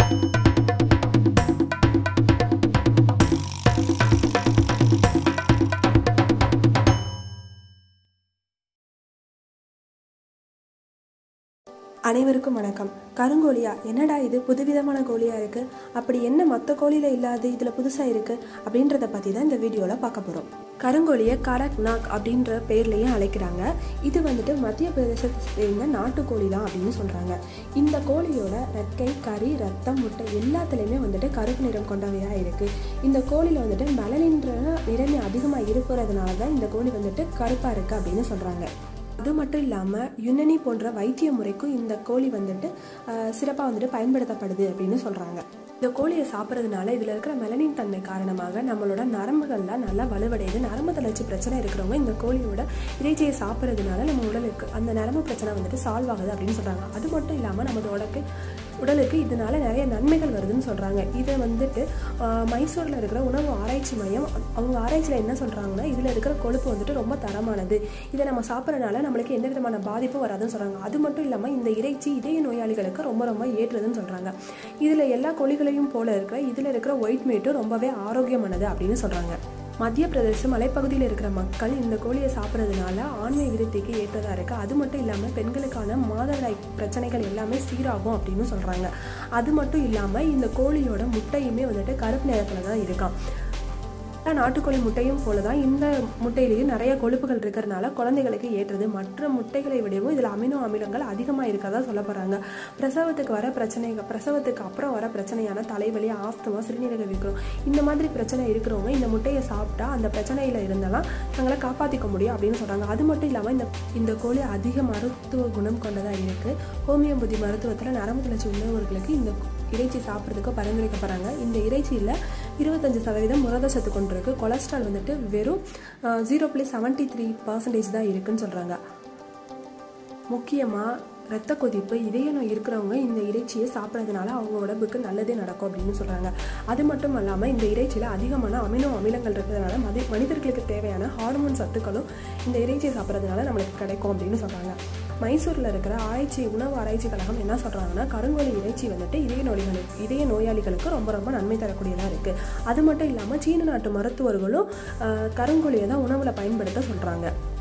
அனைவருக்கும் வணக்கம் கருங்கோழியா என்னடா இது புதுவிதமான கோழியாக இருக்குது அப்படி என்ன மற்ற கோழியில் இல்லாது இதில் புதுசாக இருக்குது அப்படின்றத பற்றி தான் இந்த வீடியோவில் பார்க்க போகிறோம் கருங்கோழியை கடக் நாக் அப்படின்ற பேர்லேயும் அழைக்கிறாங்க இது வந்துட்டு மத்திய பிரதேசத்தை சேர்ந்த நாட்டுக்கோழி தான் அப்படின்னு சொல்கிறாங்க இந்த கோழியோட ரெக்கை கறி ரத்தம் முட்டை எல்லாத்துலேயுமே வந்துட்டு கருப்பு நிறம் கொண்டவையாக இருக்குது இந்த கோழியில் வந்துட்டு மெலனின்ற நிறமி அதிகமாக இருக்கிறதுனால தான் இந்த கோழி வந்துட்டு கருப்பாக இருக்குது அப்படின்னு சொல்கிறாங்க அது மட்டும் இல்லாமல் யுனனி போன்ற வைத்திய முறைக்கும் இந்த கோழி வந்துட்டு சிறப்பாக வந்துட்டு பயன்படுத்தப்படுது அப்படின்னு சொல்கிறாங்க இந்த கோழியை சாப்பிட்றதுனால இதில் இருக்கிற மெலனின் தன்மை காரணமாக நம்மளோட நரம்புகள்லாம் நல்லா வலுவடையுது நரம்பு தளர்ச்சி பிரச்சனை இருக்கிறவங்க இந்த கோழியோட இறைச்சியை சாப்பிட்றதுனால நம்ம உடலுக்கு அந்த நரம்பு பிரச்சனை வந்துட்டு சால்வ் ஆகுது அப்படின்னு சொல்கிறாங்க அது மட்டும் இல்லாமல் நம்ம உடலுக்கு உடலுக்கு இதனால நிறைய நன்மைகள் வருதுன்னு சொல்கிறாங்க இதை வந்துட்டு மைசூரில் இருக்கிற உணவு ஆராய்ச்சி மையம் அவங்க ஆராய்ச்சியில் என்ன சொல்கிறாங்கன்னா இதில் இருக்கிற கொழுப்பு வந்துட்டு ரொம்ப தரமானது இதை நம்ம சாப்பிட்றதுனால நம்மளுக்கு எந்த விதமான பாதிப்பும் வராதுன்னு சொல்கிறாங்க அது மட்டும் இல்லாமல் இந்த இறைச்சி இதய நோயாளிகளுக்கு ரொம்ப ரொம்ப ஏற்றுதுன்னு சொல்கிறாங்க இதில் எல்லா கோழிகளையும் போல இருக்கிற இதில் இருக்கிற ஒயிட் மீட்டும் ரொம்பவே ஆரோக்கியமானது அப்படின்னு சொல்கிறாங்க மத்திய பிரதேச மலைப்பகுதியில் இருக்கிற மக்கள் இந்த கோழியை சாப்பிட்றதுனால ஆண்மை விருத்திக்கு ஏற்றதாக இருக்குது அது மட்டும் இல்லாமல் பெண்களுக்கான மாதவிடாய் பிரச்சனைகள் எல்லாமே சீராகும் அப்படின்னு சொல்கிறாங்க அது மட்டும் இல்லாமல் இந்த கோழியோட முட்டையுமே வந்துட்டு கருப்பு நிறத்தில் தான் இருக்கான் நாட்டுக்கோழி முட்டையும் போல தான் இந்த முட்டையிலையும் நிறைய கொழுப்புகள் இருக்கிறதுனால குழந்தைகளுக்கு ஏற்றது மற்ற முட்டைகளை விடவும் இதில் அமினோ அமிலங்கள் அதிகமாக இருக்கதா சொல்ல போகிறாங்க பிரசவத்துக்கு வர பிரச்சனைகள் பிரசவத்துக்கு அப்புறம் வர பிரச்சனையான தலைவலி ஆஸ்துமா சிறுநீரக வீக்கம் இந்த மாதிரி பிரச்சனை இருக்கிறவங்க இந்த முட்டையை சாப்பிட்டா அந்த பிரச்சனையில் இருந்தெல்லாம் தங்களை காப்பாற்றிக்க முடியும் அப்படின்னு சொல்கிறாங்க அது மட்டும் இல்லாமல் இந்த இந்த கோழி அதிக மருத்துவ குணம் கொண்டதாக இருக்குது ஹோமியோபதி மருத்துவத்தில் நரம்பு தளர்ச்சி உள்ளவர்களுக்கு இந்த இறைச்சி சாப்பிட்றதுக்கு பரிந்துரைக்கப்படுறாங்க இந்த இறைச்சியில் இருபத்தஞ்சு சதவீதம் புரதச்சத்து கொண்டிருக்கு கொலஸ்ட்ரால் வந்துட்டு வெறும் ஜீரோ புள்ளி செவன்ட்டி த்ரீ பர்சன்டேஜ் தான் இருக்குன்னு சொல்கிறாங்க முக்கியமாக ரத்த கொதிப்பு இதய நோய் இருக்கிறவங்க இந்த இறைச்சியை சாப்பிட்றதுனால அவங்க உடம்புக்கு நல்லதே நடக்கும் அப்படின்னு சொல்கிறாங்க அது மட்டும் இல்லாமல் இந்த இறைச்சியில் அதிகமான அமினோ அமிலங்கள் இருக்கிறதுனால மதி மனிதர்களுக்கு தேவையான ஹார்மோன் சத்துக்களும் இந்த இறைச்சியை சாப்பிட்றதுனால நம்மளுக்கு கிடைக்கும் அப்படின்னு சொல்கிறாங்க மைசூரில் இருக்கிற ஆராய்ச்சி உணவு ஆராய்ச்சி கழகம் என்ன சொல்கிறாங்கன்னா கருங்கோழி இறைச்சி வந்துட்டு இதய நோய்களுக்கு இதய நோயாளிகளுக்கு ரொம்ப ரொம்ப நன்மை தரக்கூடியதாக இருக்குது அது மட்டும் இல்லாமல் சீன நாட்டு மருத்துவர்களும் கருங்கோழியை தான் உணவில் பயன்படுத்த சொல்கிறாங்க